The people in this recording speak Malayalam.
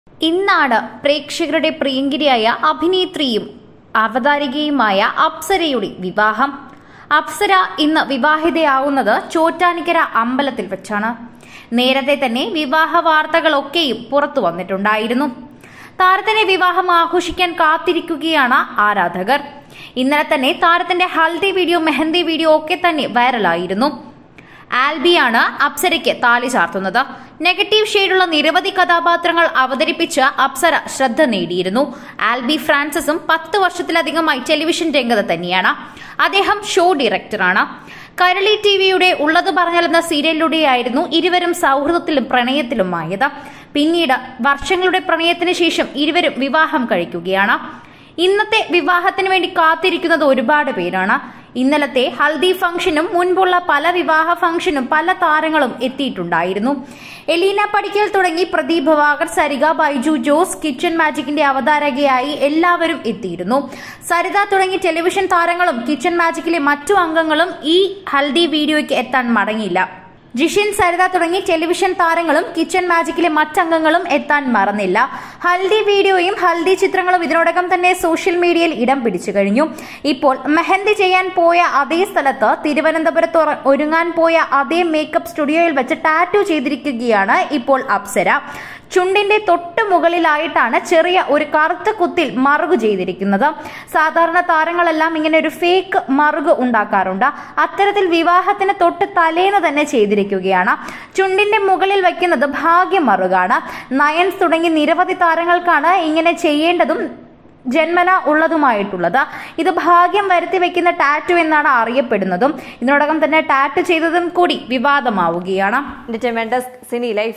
ഇന്നാണ് പ്രേക്ഷകരുടെ പ്രിയങ്കരിയായ അഭിനേത്രിയും അവതാരികയുമായ അപ്സരയുടെ വിവാഹം അപ്സര ഇന്ന് വിവാഹിതയാവുന്നത് ചോറ്റാനിക്കര അമ്പലത്തിൽ വെച്ചാണ് നേരത്തെ തന്നെ വിവാഹ വാർത്തകളൊക്കെയും പുറത്തു വന്നിട്ടുണ്ടായിരുന്നു താരത്തിന്റെ വിവാഹം ആഘോഷിക്കാൻ കാത്തിരിക്കുകയാണ് ആരാധകർ ഇന്നലെ തന്നെ താരത്തിന്റെ ഹൽദി വീഡിയോ മെഹന്തി വീഡിയോ ഒക്കെ തന്നെ വൈറലായിരുന്നു ആൽബിയാണ് അപ്സരയ്ക്ക് താലി ചാർത്തുന്നത് നെഗറ്റീവ് ഷെയ്ഡുള്ള നിരവധി കഥാപാത്രങ്ങൾ അവതരിപ്പിച്ച് അപ്സര ശ്രദ്ധ നേടിയിരുന്നു ആൽബി ഫ്രാൻസിസും പത്ത് വർഷത്തിലധികമായി ടെലിവിഷൻ രംഗത്ത് തന്നെയാണ് അദ്ദേഹം ഷോ ഡയറക്ടറാണ് കരളി ടിവിയുടെ ഉള്ളത് പറഞ്ഞാലെന്ന സീരിയലിലൂടെയായിരുന്നു ഇരുവരും സൗഹൃദത്തിലും പ്രണയത്തിലുമായത് പിന്നീട് വർഷങ്ങളുടെ പ്രണയത്തിന് ശേഷം ഇരുവരും വിവാഹം കഴിക്കുകയാണ് ഇന്നത്തെ വിവാഹത്തിന് വേണ്ടി കാത്തിരിക്കുന്നത് ഒരുപാട് പേരാണ് ഇന്നലത്തെ ഹൽദി ഫംഗ്ഷനും മുൻപുള്ള പല വിവാഹ ഫംഗ്ഷനും പല താരങ്ങളും എത്തിയിട്ടുണ്ടായിരുന്നു എലീന പടിക്കൽ തുടങ്ങി പ്രദീപ് വാഗർ സരിക ബൈജു ജോസ് കിച്ചൺ മാജിക്കിന്റെ അവതാരകയായി എല്ലാവരും എത്തിയിരുന്നു സരിത തുടങ്ങി ടെലിവിഷൻ താരങ്ങളും കിച്ചൺ മാജിക്കിലെ മറ്റു അംഗങ്ങളും ഈ ഹൽദി വീഡിയോയ്ക്ക് എത്താൻ മടങ്ങിയില്ല ജിഷിൻ സരിത തുടങ്ങി ടെലിവിഷൻ താരങ്ങളും കിച്ചൺ മാജിക്കിലെ മറ്റംഗങ്ങളും എത്താൻ മറന്നില്ല ഹൽദി വീഡിയോയും ഹൽദി ചിത്രങ്ങളും ഇതിനോടകം തന്നെ സോഷ്യൽ മീഡിയയിൽ ഇടം പിടിച്ചു കഴിഞ്ഞു ഇപ്പോൾ മെഹന്തി ചെയ്യാൻ പോയ അതേ സ്ഥലത്ത് തിരുവനന്തപുരത്ത് ഒറ- ഒരുങ്ങാൻ പോയ അതേ മേക്കപ്പ് സ്റ്റുഡിയോയിൽ വെച്ച് ടാറ്റു ചെയ്തിരിക്കുകയാണ് ഇപ്പോൾ അപ്സര ചുണ്ടിന്റെ തൊട്ട് മുകളിലായിട്ടാണ് ചെറിയ ഒരു കറുത്ത കുത്തിൽ മറുകു ചെയ്തിരിക്കുന്നത് സാധാരണ താരങ്ങളെല്ലാം ഇങ്ങനെ ഒരു ഫേക്ക് മറുക് ഉണ്ടാക്കാറുണ്ട് അത്തരത്തിൽ വിവാഹത്തിന് തൊട്ട് തലേന്ന് തന്നെ ചെയ്തിരിക്കുകയാണ് ചുണ്ടിന്റെ മുകളിൽ വയ്ക്കുന്നത് ഭാഗ്യമറുകാണ് നയൻസ് തുടങ്ങി നിരവധി താരങ്ങൾക്കാണ് ഇങ്ങനെ ചെയ്യേണ്ടതും ജന്മന ഉള്ളതുമായിട്ടുള്ളത് ഇത് ഭാഗ്യം വരുത്തി വെക്കുന്ന ടാറ്റു എന്നാണ് അറിയപ്പെടുന്നതും ഇതിനോടകം തന്നെ ടാറ്റു ചെയ്തതും കൂടി വിവാദമാവുകയാണ് എന്റർടൈൻമെന്റ് ഡെസ്ക് സിനി ലൈഫ്